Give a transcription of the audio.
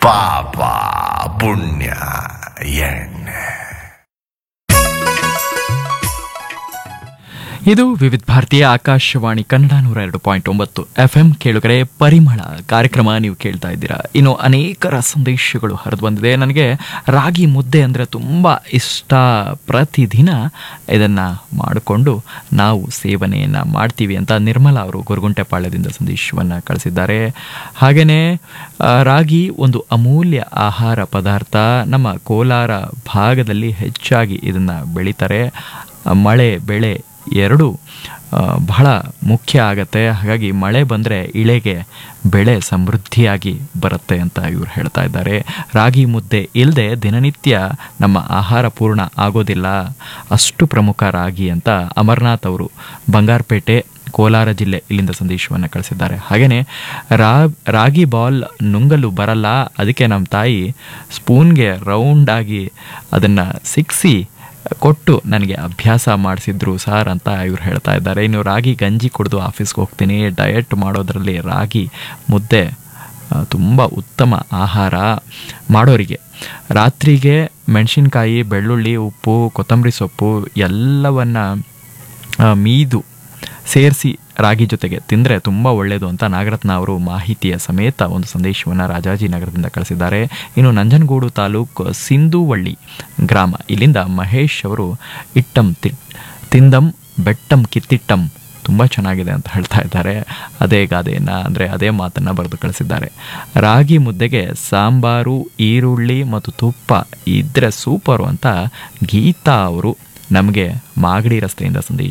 ಪಾಪ ಪುಣ್ಯ ಎಣ್ಣೆ ಇದು ವಿವಿಧ ಭಾರತೀಯ ಆಕಾಶವಾಣಿ ಕನ್ನಡ ನೂರ ಎರಡು ಪಾಯಿಂಟ್ ಒಂಬತ್ತು ಎಫ್ ಎಂ ಕೇಳುಗರೆ ಪರಿಮಳ ಕಾರ್ಯಕ್ರಮ ನೀವು ಕೇಳ್ತಾ ಇದ್ದೀರಾ ಇನ್ನು ಅನೇಕರ ಸಂದೇಶಗಳು ಹರಿದು ಬಂದಿದೆ ನನಗೆ ರಾಗಿ ಮುದ್ದೆ ಅಂದರೆ ತುಂಬ ಇಷ್ಟ ಪ್ರತಿದಿನ ಇದನ್ನು ಮಾಡಿಕೊಂಡು ನಾವು ಸೇವನೆಯನ್ನು ಮಾಡ್ತೀವಿ ಅಂತ ನಿರ್ಮಲಾ ಅವರು ಗೊರಗುಂಟೆಪಾಳ್ಯದಿಂದ ಸಂದೇಶವನ್ನು ಕಳಿಸಿದ್ದಾರೆ ಹಾಗೆಯೇ ಆ, ರಾಗಿ ಒಂದು ಅಮೂಲ್ಯ ಆಹಾರ ಪದಾರ್ಥ ನಮ್ಮ ಕೋಲಾರ ಭಾಗದಲ್ಲಿ ಹೆಚ್ಚಾಗಿ ಇದನ್ನು ಬೆಳೀತಾರೆ ಆ, ಮಳೆ ಬೆಳೆ ಎರಡು ಆ, ಬಹಳ ಮುಖ್ಯ ಆಗತ್ತೆ ಹಾಗಾಗಿ ಮಳೆ ಬಂದರೆ ಇಳೆಗೆ ಬೆಳೆ ಸಮೃದ್ಧಿಯಾಗಿ ಬರುತ್ತೆ ಅಂತ ಇವರು ಹೇಳ್ತಾ ಇದ್ದಾರೆ ರಾಗಿ ಮುದ್ದೆ ಇಲ್ಲದೆ ದಿನನಿತ್ಯ ನಮ್ಮ ಆಹಾರ ಪೂರ್ಣ ಆಗೋದಿಲ್ಲ ಅಷ್ಟು ಪ್ರಮುಖ ರಾಗಿ ಅಂತ ಅಮರ್ನಾಥ್ ಅವರು ಬಂಗಾರಪೇಟೆ ಕೋಲಾರ ಜಿಲ್ಲೆ ಇಲ್ಲಿಂದ ಸಂದೇಶವನ್ನು ಕಳಿಸಿದ್ದಾರೆ ಹಾಗೆಯೇ ರಾ ರಾಗಿ ಬಾಲ್ ನುಂಗಲು ಬರಲ್ಲ ಅದಕ್ಕೆ ನಮ್ಮ ತಾಯಿ ಸ್ಪೂನ್ಗೆ ರೌಂಡಾಗಿ ಅದನ್ನು ಸಿಕ್ಸಿ ಕೊಟ್ಟು ನನಗೆ ಅಭ್ಯಾಸ ಮಾಡಿಸಿದ್ರು ಸಾರ್ ಅಂತ ಇವ್ರು ಹೇಳ್ತಾ ಇದ್ದಾರೆ ಇನ್ನು ರಾಗಿ ಗಂಜಿ ಕುಡಿದು ಆಫೀಸ್ಗೆ ಹೋಗ್ತೀನಿ ಡಯಟ್ ಮಾಡೋದ್ರಲ್ಲಿ ರಾಗಿ ಮುದ್ದೆ ತುಂಬ ಉತ್ತಮ ಆಹಾರ ಮಾಡೋರಿಗೆ ರಾತ್ರಿಗೆ ಮೆಣಸಿನ್ಕಾಯಿ ಬೆಳ್ಳುಳ್ಳಿ ಉಪ್ಪು ಕೊತ್ತಂಬರಿ ಸೊಪ್ಪು ಎಲ್ಲವನ್ನ ಆ, ಮೀದು ಸೇರಿಸಿ ರಾಗಿ ಜೊತೆಗೆ ತಿಂದರೆ ತುಂಬ ಒಳ್ಳೆಯದು ಅಂತ ನಾಗರತ್ನ ಅವರು ಮಾಹಿತಿಯ ಸಮೇತ ಒಂದು ಸಂದೇಶವನ್ನು ರಾಜಾಜಿನಗರದಿಂದ ಕಳಿಸಿದ್ದಾರೆ ಇನ್ನು ನಂಜನಗೂಡು ತಾಲೂಕು ಸಿಂಧುವಳ್ಳಿ ಗ್ರಾಮ ಇಲ್ಲಿಂದ ಮಹೇಶ್ ಅವರು ಇಟ್ಟಂ ತಿ ತಿಂದಂ ಬೆಟ್ಟಂ ಕಿತ್ತಿಟ್ಟಂ ತುಂಬ ಚೆನ್ನಾಗಿದೆ ಅಂತ ಹೇಳ್ತಾ ಇದ್ದಾರೆ ಅದೇ ಗಾದೆಯನ್ನು ಅಂದರೆ ಅದೇ ಮಾತನ್ನು ಬರೆದು ಕಳಿಸಿದ್ದಾರೆ ರಾಗಿ ಮುದ್ದೆಗೆ ಸಾಂಬಾರು ಈರುಳ್ಳಿ ಮತ್ತು ತುಪ್ಪ ಇದ್ರೆ ಸೂಪರು ಅಂತ ಗೀತಾ ಅವರು ನಮಗೆ ಮಾಗಡಿ ರಸ್ತೆಯಿಂದ ಸಂದೇಶ